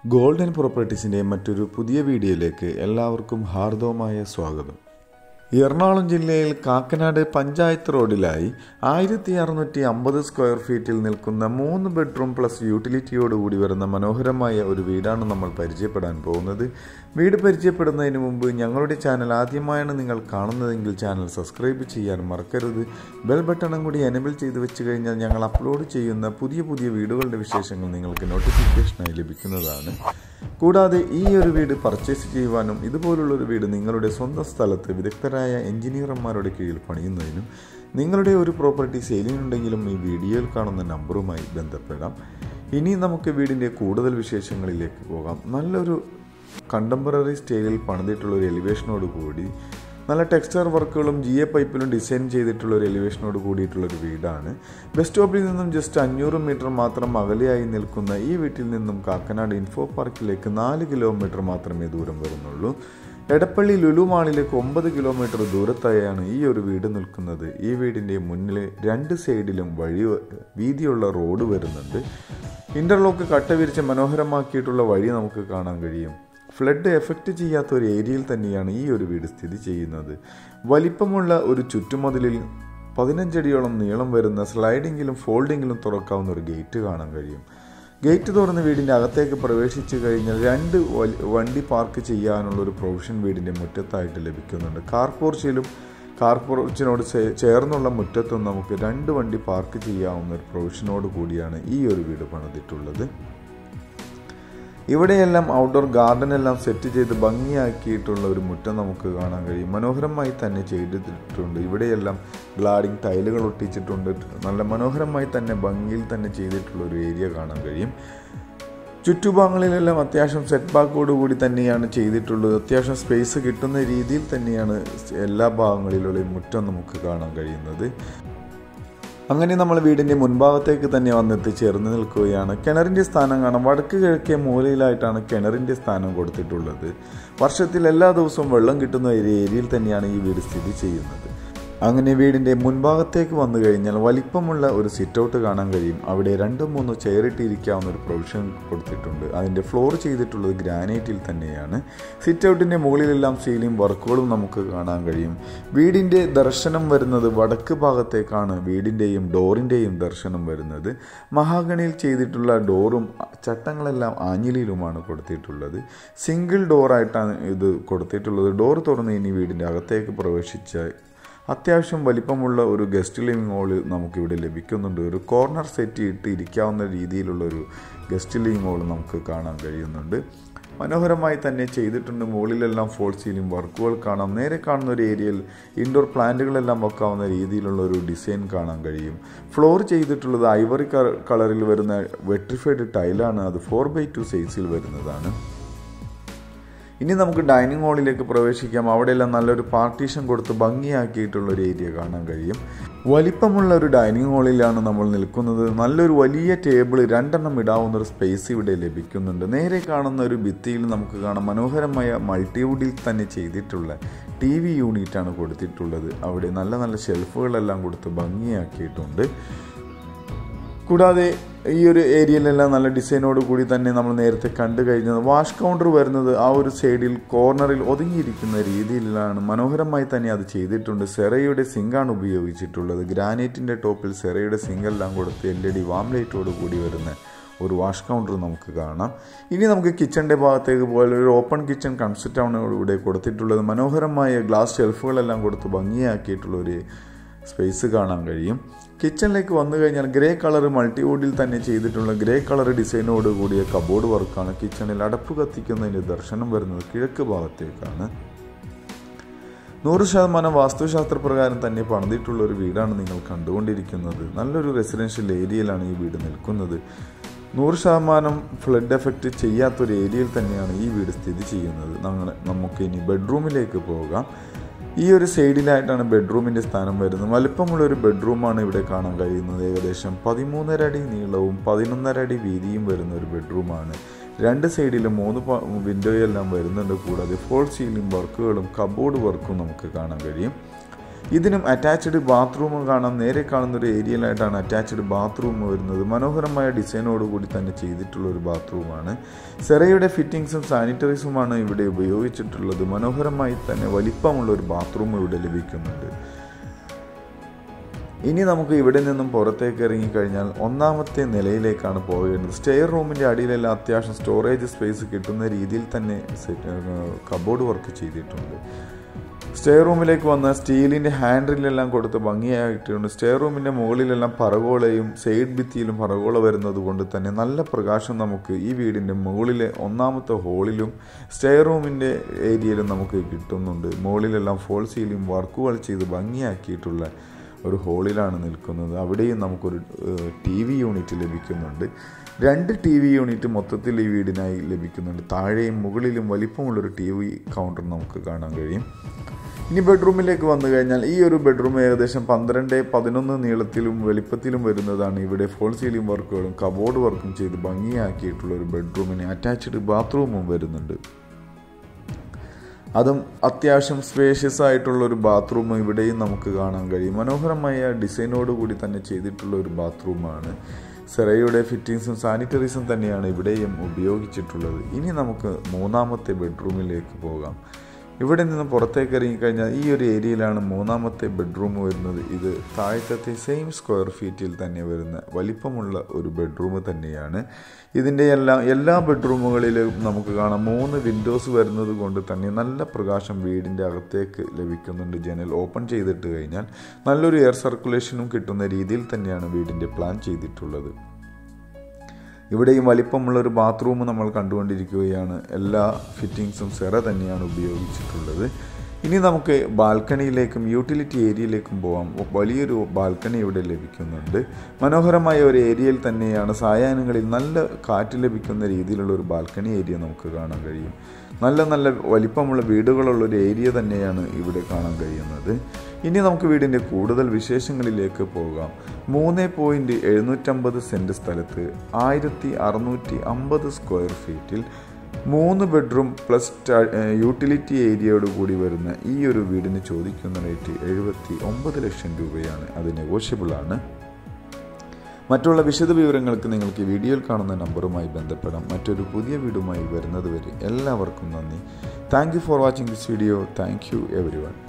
golden പ്രോപ്പർട്ടീസിൻ്റെ മറ്റൊരു പുതിയ വീഡിയോയിലേക്ക് എല്ലാവർക്കും ഹാർദവമായ സ്വാഗതം എറണാകുളം ജില്ലയിൽ കാക്കനാട് പഞ്ചായത്ത് റോഡിലായി ആയിരത്തി അറുന്നൂറ്റി അമ്പത് സ്ക്വയർ ഫീറ്റിൽ നിൽക്കുന്ന മൂന്ന് ബെഡ്റൂം പ്ലസ് യൂട്ടിലിറ്റിയോട് കൂടി വരുന്ന മനോഹരമായ ഒരു വീടാണ് നമ്മൾ പരിചയപ്പെടാൻ പോകുന്നത് വീട് പരിചയപ്പെടുന്നതിന് മുമ്പ് ഞങ്ങളുടെ ചാനൽ ആദ്യമായാണ് നിങ്ങൾ കാണുന്നതെങ്കിൽ ചാനൽ സബ്സ്ക്രൈബ് ചെയ്യാൻ മറക്കരുത് ബെൽ ബട്ടണും കൂടി എനബിൾ ചെയ്ത് വെച്ച് കഴിഞ്ഞാൽ ഞങ്ങൾ അപ്ലോഡ് ചെയ്യുന്ന പുതിയ പുതിയ വീടുകളുടെ വിശേഷങ്ങൾ നിങ്ങൾക്ക് നോട്ടിഫിക്കേഷനായി ലഭിക്കുന്നതാണ് കൂടാതെ ഈ ഒരു വീട് പർച്ചേസ് ചെയ്യുവാനും ഇതുപോലുള്ള ഒരു വീട് നിങ്ങളുടെ സ്വന്തം സ്ഥലത്ത് വിദഗ്ധരായ എഞ്ചിനീയർമാരുടെ കീഴിൽ പണിയുന്നതിനും നിങ്ങളുടെ ഒരു പ്രോപ്പർട്ടി സെയിലിനുണ്ടെങ്കിലും ഈ വീഡിയോയിൽ കാണുന്ന നമ്പറുമായി ബന്ധപ്പെടാം ഇനി നമുക്ക് വീടിൻ്റെ കൂടുതൽ വിശേഷങ്ങളിലേക്ക് പോകാം നല്ലൊരു കണ്ടംപററി സ്റ്റൈലിൽ പണിതിട്ടുള്ള ഒരു എലിവേഷനോട് കൂടി നല്ല ടെക്സ്ചർ വർക്കുകളും ജി എ പൈപ്പിലും ഡിസൈൻ ചെയ്തിട്ടുള്ള ഒരു എലിവേഷനോട് കൂടിയിട്ടുള്ള ഒരു വീടാണ് ബസ് സ്റ്റോപ്പിൽ നിന്നും ജസ്റ്റ് അഞ്ഞൂറ് മീറ്റർ മാത്രം അകലെയായി നിൽക്കുന്ന ഈ വീട്ടിൽ നിന്നും കാക്കനാട് ഇൻഫോ പാർക്കിലേക്ക് നാല് കിലോമീറ്റർ മാത്രമേ ദൂരം വരുന്നുള്ളൂ എടപ്പള്ളി ലുലു മാളിലേക്ക് ഒമ്പത് കിലോമീറ്റർ ദൂരത്തായാണ് ഈ ഒരു വീട് നിൽക്കുന്നത് ഈ വീടിൻ്റെ മുന്നിൽ രണ്ട് സൈഡിലും വഴി വീതിയുള്ള റോഡ് വരുന്നുണ്ട് ഇന്റർലോക്ക് കട്ട വിരിച്ച് മനോഹരമാക്കിയിട്ടുള്ള വഴി നമുക്ക് കാണാൻ കഴിയും ഫ്ലഡ് എഫക്റ്റ് ചെയ്യാത്ത ഒരു ഏരിയയിൽ തന്നെയാണ് ഈ ഒരു വീട് സ്ഥിതി ചെയ്യുന്നത് വലിപ്പമുള്ള ഒരു ചുറ്റുമതിലിൽ പതിനഞ്ചടിയോളം നീളം വരുന്ന സ്ലൈഡിങ്ങിലും ഫോൾഡിങ്ങിലും തുറക്കാവുന്ന ഒരു ഗേറ്റ് കാണാൻ കഴിയും ഗേറ്റ് തുറന്ന് വീടിൻ്റെ അകത്തേക്ക് പ്രവേശിച്ചു കഴിഞ്ഞാൽ രണ്ട് വണ്ടി പാർക്ക് ചെയ്യാനുള്ള ഒരു പ്രൊവിഷൻ വീടിൻ്റെ മുറ്റത്തായിട്ട് ലഭിക്കുന്നുണ്ട് കാർ പോർച്ചിലും കാർ പോർച്ചിനോട് ചേർന്നുള്ള മുറ്റത്തും നമുക്ക് രണ്ട് വണ്ടി പാർക്ക് ചെയ്യാവുന്ന ഒരു പ്രൊവിഷനോട് കൂടിയാണ് ഈ ഒരു വീട് പണിതിട്ടുള്ളത് ഇവിടെയെല്ലാം ഔട്ട്ഡോർ ഗാർഡൻ എല്ലാം സെറ്റ് ചെയ്ത് ഭംഗിയാക്കിയിട്ടുള്ള ഒരു മുറ്റം നമുക്ക് കാണാൻ കഴിയും മനോഹരമായി തന്നെ ചെയ്തിട്ടുണ്ട് ഇവിടെയെല്ലാം ഗ്ലാഡിങ് ടൈലുകൾ ഒട്ടിച്ചിട്ടുണ്ട് നല്ല മനോഹരമായി തന്നെ ഭംഗിയിൽ തന്നെ ചെയ്തിട്ടുള്ള ഒരു ഏരിയ കാണാൻ കഴിയും ചുറ്റുഭാഗങ്ങളിലെല്ലാം അത്യാവശ്യം സെറ്റ് ബാക്കോട് കൂടി തന്നെയാണ് ചെയ്തിട്ടുള്ളത് അത്യാവശ്യം സ്പേസ് കിട്ടുന്ന രീതിയിൽ തന്നെയാണ് എല്ലാ ഭാഗങ്ങളിലുള്ള മുറ്റം നമുക്ക് കാണാൻ കഴിയുന്നത് അങ്ങനെ നമ്മൾ വീടിൻ്റെ മുൻഭാഗത്തേക്ക് തന്നെ വന്നെത്തിച്ചേർന്ന് നിൽക്കുകയാണ് കിണറിൻ്റെ സ്ഥാനം കാണാം വടക്ക് കിഴക്കേ മൂലയിലായിട്ടാണ് കിണറിൻ്റെ സ്ഥാനം കൊടുത്തിട്ടുള്ളത് വർഷത്തിൽ എല്ലാ ദിവസവും വെള്ളം കിട്ടുന്ന ഒരു ഏരിയയിൽ തന്നെയാണ് ഈ വീട് സ്ഥിതി ചെയ്യുന്നത് അങ്ങനെ വീടിൻ്റെ മുൻഭാഗത്തേക്ക് വന്നു കഴിഞ്ഞാൽ വലിപ്പമുള്ള ഒരു സിറ്റ് ഔട്ട് കാണാൻ കഴിയും അവിടെ രണ്ടോ മൂന്നോ ചെയറിട്ടിരിക്കാവുന്ന ഒരു പ്രൊവിഷൻ കൊടുത്തിട്ടുണ്ട് അതിൻ്റെ ഫ്ലോർ ചെയ്തിട്ടുള്ളത് ഗ്രാനൈറ്റിൽ തന്നെയാണ് സിറ്റ് ഔട്ടിൻ്റെ മുകളിലെല്ലാം സീലിംഗ് വർക്കുകളും നമുക്ക് കാണാൻ കഴിയും വീടിൻ്റെ ദർശനം വരുന്നത് വടക്ക് ഭാഗത്തേക്കാണ് വീടിൻ്റെയും ഡോറിൻ്റെയും ദർശനം വരുന്നത് മഹാഗണിയിൽ ചെയ്തിട്ടുള്ള ഡോറും ചട്ടങ്ങളെല്ലാം ആഞ്ഞിലിയിലുമാണ് കൊടുത്തിട്ടുള്ളത് സിംഗിൾ ഡോറായിട്ടാണ് ഇത് കൊടുത്തിട്ടുള്ളത് ഡോർ തുറന്ന് ഇനി വീടിൻ്റെ അകത്തേക്ക് പ്രവേശിച്ച അത്യാവശ്യം വലിപ്പമുള്ള ഒരു ഗസ്റ്റ് ലിവിംഗ് ഹോള് നമുക്കിവിടെ ലഭിക്കുന്നുണ്ട് ഒരു കോർണർ സെറ്റ് ഇട്ട് ഇരിക്കാവുന്ന രീതിയിലുള്ള ഒരു ഗസ്റ്റ് ലിവിംഗ് ഹോൾ നമുക്ക് കാണാൻ കഴിയുന്നുണ്ട് മനോഹരമായി തന്നെ ചെയ്തിട്ടുണ്ട് മുകളിലെല്ലാം ഫോൾ സീലിംഗ് വർക്കുകൾ കാണാം നേരെ കാണുന്ന ഒരു ഏരിയയിൽ ഇൻഡോർ പ്ലാന്റുകളെല്ലാം വെക്കാവുന്ന രീതിയിലുള്ള ഒരു ഡിസൈൻ കാണാൻ കഴിയും ഫ്ലോർ ചെയ്തിട്ടുള്ളത് ഐവറി കളറിൽ വരുന്ന വെട്രിഫൈഡ് ടൈലാണ് അത് ഫോർ ബൈ ടു സൈസിൽ വരുന്നതാണ് ഇനി നമുക്ക് ഡൈനിങ് ഹാളിലേക്ക് പ്രവേശിക്കാം അവിടെയെല്ലാം നല്ലൊരു പാർട്ടീഷൻ കൊടുത്ത് ഭംഗിയാക്കിയിട്ടുള്ള ഒരു ഏരിയ കാണാൻ കഴിയും വലിപ്പമുള്ള ഒരു ഡൈനിങ് ഹാളിലാണ് നമ്മൾ നിൽക്കുന്നത് നല്ലൊരു വലിയ ടേബിൾ രണ്ടെണ്ണം ഇടാവുന്ന ഒരു സ്പേസ് ഇവിടെ ലഭിക്കുന്നുണ്ട് നേരെ കാണുന്ന ഒരു ഭിത്തിയിൽ നമുക്ക് കാണാം മനോഹരമായ മൾട്ടിവുഡിൽ തന്നെ ചെയ്തിട്ടുള്ള ടി വി യൂണിറ്റാണ് കൊടുത്തിട്ടുള്ളത് അവിടെ നല്ല നല്ല ഷെൽഫുകളെല്ലാം കൊടുത്ത് ഭംഗിയാക്കിയിട്ടുണ്ട് കൂടാതെ ഈ ഒരു ഏരിയയിലെല്ലാം നല്ല ഡിസൈനോട് കൂടി തന്നെ നമ്മൾ നേരത്തെ കണ്ടു കഴിഞ്ഞത് വാഷ് കൗണ്ടർ വരുന്നത് ആ ഒരു സൈഡിൽ കോർണറിൽ ഒതുങ്ങിയിരിക്കുന്ന രീതിയിലാണ് മനോഹരമായി തന്നെ അത് ചെയ്തിട്ടുണ്ട് സെറയുടെ സിങ്കാണ് ഉപയോഗിച്ചിട്ടുള്ളത് ഗ്രാനൈറ്റിൻ്റെ ടോപ്പിൽ സെറയുടെ സിങ്കെല്ലാം കൊടുത്ത് എൽ ഇ ഡി വാം ലൈറ്റോട് കൂടി വരുന്ന ഒരു വാഷ് കൗണ്ടർ നമുക്ക് കാണാം ഇനി നമുക്ക് കിച്ചണിൻ്റെ ഭാഗത്തേക്ക് പോയാൽ ഒരു ഓപ്പൺ കിച്ചൺ കൺസെപ്റ്റാണ് ഇവിടെ കൊടുത്തിട്ടുള്ളത് മനോഹരമായ ഗ്ലാസ് ഷെൽഫുകളെല്ലാം കൊടുത്ത് ഭംഗിയാക്കിയിട്ടുള്ള ഒരു സ്പേസ് കാണാൻ കഴിയും കിച്ചണിലേക്ക് വന്നു കഴിഞ്ഞാൽ ഗ്രേ കളർ മൾട്ടിവുഡിൽ തന്നെ ചെയ്തിട്ടുള്ള ഗ്രേ കളർ ഡിസൈനോട് കൂടിയ കബോർഡ് വർക്കാണ് കിച്ചണിൽ അടപ്പ് കത്തിക്കുന്നതിൻ്റെ ദർശനം വരുന്നത് കിഴക്ക് ഭാഗത്തേക്കാണ് നൂറ് ശതമാനം വാസ്തുശാസ്ത്ര പ്രകാരം തന്നെ പണിതിട്ടുള്ള ഒരു വീടാണ് നിങ്ങൾ കണ്ടുകൊണ്ടിരിക്കുന്നത് നല്ലൊരു റെസിഡൻഷ്യൽ ഏരിയയിലാണ് ഈ വീട് നിൽക്കുന്നത് നൂറ് ശതമാനം ഫ്ലഡ് എഫക്റ്റ് ചെയ്യാത്തൊരു ഏരിയയിൽ തന്നെയാണ് ഈ വീട് സ്ഥിതി ചെയ്യുന്നത് ഞങ്ങൾ നമുക്ക് ഇനി ബെഡ്റൂമിലേക്ക് പോകാം ഈ ഒരു സൈഡിലായിട്ടാണ് ബെഡ്റൂമിൻ്റെ സ്ഥാനം വരുന്നത് വലിപ്പമുള്ള ഒരു ബെഡ്റൂമാണ് ഇവിടെ കാണാൻ കഴിയുന്നത് ഏകദേശം പതിമൂന്നര അടി നീളവും പതിനൊന്നര അടി വീതിയും വരുന്ന ഒരു ബെഡ്റൂമാണ് രണ്ട് സൈഡിലും മൂന്ന് വിൻഡോയെല്ലാം വരുന്നുണ്ട് കൂടാതെ ഫോൾ സീലിംഗ് വർക്കുകളും കബോർഡ് വർക്കും നമുക്ക് കാണാൻ കഴിയും ഇതിനും അറ്റാച്ച്ഡ് ബാത്റൂം കാണാം നേരെ കാണുന്ന ഒരു ഏരിയയിലായിട്ടാണ് അറ്റാച്ച്ഡ് ബാത്റൂം വരുന്നത് മനോഹരമായ ഡിസൈനോട് കൂടി തന്നെ ചെയ്തിട്ടുള്ള ഒരു ബാത്റൂമാണ് സെറയുടെ ഫിറ്റിങ്സും സാനിറ്ററീസുമാണ് ഇവിടെ ഉപയോഗിച്ചിട്ടുള്ളത് മനോഹരമായി തന്നെ വലിപ്പമുള്ള ഒരു ബാത്റൂം ഇവിടെ ലഭിക്കുന്നുണ്ട് ഇനി നമുക്ക് ഇവിടെ നിന്നും പുറത്തേക്ക് ഇറങ്ങിക്കഴിഞ്ഞാൽ ഒന്നാമത്തെ നിലയിലേക്കാണ് പോകേണ്ടത് സ്റ്റെയർ റൂമിൻ്റെ അടിയിലെല്ലാം അത്യാവശ്യം സ്റ്റോറേജ് സ്പേസ് കിട്ടുന്ന രീതിയിൽ തന്നെ കബോർഡ് വർക്ക് ചെയ്തിട്ടുണ്ട് സ്റ്റെയർ റൂമിലേക്ക് വന്ന സ്റ്റീലിൻ്റെ ഹാൻഡിലെല്ലാം കൊടുത്ത് ഭംഗിയായിട്ടുണ്ട് സ്റ്റെയർ റൂമിൻ്റെ മുകളിലെല്ലാം പറകോളയും സൈഡ് ഭിത്തിയിലും പറകോള വരുന്നത് കൊണ്ട് തന്നെ നല്ല പ്രകാശം നമുക്ക് ഈ വീടിൻ്റെ മുകളിലെ ഒന്നാമത്തെ ഹോളിലും സ്റ്റെയർ റൂമിൻ്റെ ഏരിയയിലും നമുക്ക് കിട്ടുന്നുണ്ട് മുകളിലെല്ലാം ഫോൾ സീലിംഗ് വർക്കുകൾ ചെയ്ത് ഭംഗിയാക്കിയിട്ടുള്ള ഒരു ഹോളിലാണ് നിൽക്കുന്നത് അവിടെയും നമുക്കൊരു ടി വി യൂണിറ്റ് ലഭിക്കുന്നുണ്ട് രണ്ട് ടി വി യൂണിറ്റ് മൊത്തത്തിൽ ഈ വീടിനായി ലഭിക്കുന്നുണ്ട് താഴെയും മുകളിലും വലിപ്പമുള്ളൊരു ടി വി കൗണ്ടർ നമുക്ക് കാണാൻ കഴിയും ഇനി ബെഡ്റൂമിലേക്ക് വന്നു കഴിഞ്ഞാൽ ഈ ഒരു ബെഡ്റൂം ഏകദേശം പന്ത്രണ്ട് പതിനൊന്ന് നീളത്തിലും വലിപ്പത്തിലും വരുന്നതാണ് ഇവിടെ ഫോൾ സീലിംഗ് വർക്കുകളും കബോർഡ് വർക്കും ചെയ്ത് ഭംഗിയാക്കിയിട്ടുള്ള ഒരു ബെഡ്റൂമിന് അറ്റാച്ച്ഡ് ബാത്റൂമും വരുന്നുണ്ട് അതും അത്യാവശ്യം സ്പേഷ്യസ് ആയിട്ടുള്ള ഒരു ബാത്റൂം ഇവിടെയും നമുക്ക് കാണാൻ കഴിയും മനോഹരമായ ഡിസൈനോട് കൂടി തന്നെ ചെയ്തിട്ടുള്ള ഒരു ബാത്റൂമാണ് സെറയുടെ ഫിറ്റിങ്സും സാനിറ്ററീസും തന്നെയാണ് ഇവിടെയും ഉപയോഗിച്ചിട്ടുള്ളത് ഇനി നമുക്ക് മൂന്നാമത്തെ ബെഡ്റൂമിലേക്ക് പോകാം ഇവിടെ നിന്ന് പുറത്തേക്ക് ഇറങ്ങിക്കഴിഞ്ഞാൽ ഈ ഒരു ഏരിയയിലാണ് മൂന്നാമത്തെ ബെഡ്റൂം വരുന്നത് ഇത് താഴത്തെ സെയിം സ്ക്വയർ ഫീറ്റിൽ തന്നെ വരുന്ന വലിപ്പമുള്ള ഒരു ബെഡ്റൂം തന്നെയാണ് ഇതിൻ്റെ എല്ലാ എല്ലാ ബെഡ്റൂമുകളിലും നമുക്ക് കാണാം മൂന്ന് വിൻഡോസ് വരുന്നത് കൊണ്ട് തന്നെ നല്ല പ്രകാശം വീടിൻ്റെ അകത്തേക്ക് ലഭിക്കുന്നുണ്ട് ജനൽ ഓപ്പൺ ചെയ്തിട്ട് കഴിഞ്ഞാൽ നല്ലൊരു എയർ സർക്കുലേഷനും കിട്ടുന്ന രീതിയിൽ തന്നെയാണ് വീടിൻ്റെ പ്ലാൻ ചെയ്തിട്ടുള്ളത് ഇവിടെയും വലിപ്പമുള്ള ഒരു ബാത്റൂം നമ്മൾ കണ്ടുകൊണ്ടിരിക്കുകയാണ് എല്ലാ ഫിറ്റിങ്സും സെറ തന്നെയാണ് ഉപയോഗിച്ചിട്ടുള്ളത് ഇനി നമുക്ക് ബാൽക്കണിയിലേക്കും യൂട്ടിലിറ്റി ഏരിയയിലേക്കും പോകാം വലിയൊരു ബാൽക്കണി ഇവിടെ ലഭിക്കുന്നുണ്ട് മനോഹരമായ ഒരു ഏരിയയിൽ തന്നെയാണ് സായാഹ്നങ്ങളിൽ നല്ല കാറ്റ് ലഭിക്കുന്ന രീതിയിലുള്ള ഒരു ബാൽക്കണി ഏരിയ നമുക്ക് കാണാൻ കഴിയും നല്ല നല്ല വലിപ്പമുള്ള വീടുകളുള്ള ഒരു ഏരിയ തന്നെയാണ് ഇവിടെ കാണാൻ കഴിയുന്നത് ഇനി നമുക്ക് വീടിൻ്റെ കൂടുതൽ വിശേഷങ്ങളിലേക്ക് പോകാം മൂന്ന് പോയിൻറ്റ് എഴുന്നൂറ്റമ്പത് സെൻറ്റ് സ്ഥലത്ത് ആയിരത്തി അറുന്നൂറ്റി അമ്പത് സ്ക്വയർ ഫീറ്റിൽ മൂന്ന് ബെഡ്റൂം പ്ലസ് യൂട്ടിലിറ്റി ഏരിയയോട് കൂടി വരുന്ന ഈ ഒരു വീടിന് ചോദിക്കുന്ന റേറ്റ് എഴുപത്തി ഒമ്പത് ലക്ഷം രൂപയാണ് അത് നെഗോഷ്യബിളാണ് മറ്റുള്ള വിശദ വിവരങ്ങൾക്ക് നിങ്ങൾക്ക് ഈ വീഡിയോയിൽ കാണുന്ന നമ്പറുമായി ബന്ധപ്പെടാം മറ്റൊരു പുതിയ വീടുമായി വരുന്നത് വരെ എല്ലാവർക്കും നന്ദി thank you for watching this video thank you every one